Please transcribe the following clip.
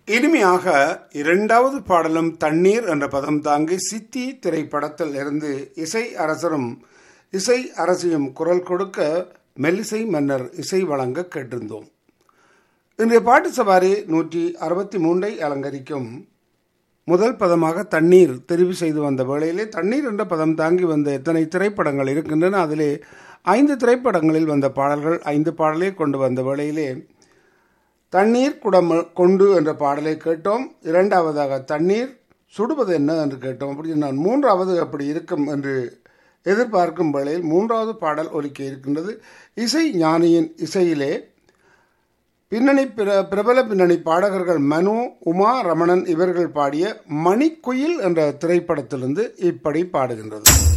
இனிமையாக இரண்டாவது பாடலும் தண்ணீர் என்ற பதம் தாங்கி சித்தி திரைப்படத்தில் இருந்து இசை அரசரும் இசை அரசியும் குரல் கொடுக்க மெல்லிசை மன்னர் இசை வழங்க கேட்டிருந்தோம் இன்றைய பாட்டு சவாரி நூற்றி அறுபத்தி மூன்றை அலங்கரிக்கும் முதல் பதமாக தண்ணீர் தெரிவு செய்து வந்த வேளையிலே தண்ணீர் என்ற பதம் தாங்கி வந்த எத்தனை திரைப்படங்கள் இருக்கின்றன அதிலே ஐந்து திரைப்படங்களில் வந்த பாடல்கள் ஐந்து பாடலே கொண்டு வந்த வேளையிலே தண்ணீர் குடம் கொண்டு என்ற பாடலை கேட்டோம் இரண்டாவதாக தண்ணீர் சுடுவது என்ன என்று கேட்டோம் அப்படி நான் மூன்றாவது அப்படி இருக்கும் என்று எதிர்பார்க்கும் வேளையில் மூன்றாவது பாடல் ஒலிக்க இருக்கின்றது இசை ஞானியின் இசையிலே பின்னணி பிர பிரபல பின்னணி பாடகர்கள் மனு உமா ரமணன் இவர்கள் பாடிய மணிக்குயில் என்ற திரைப்படத்திலிருந்து இப்படி பாடுகின்றது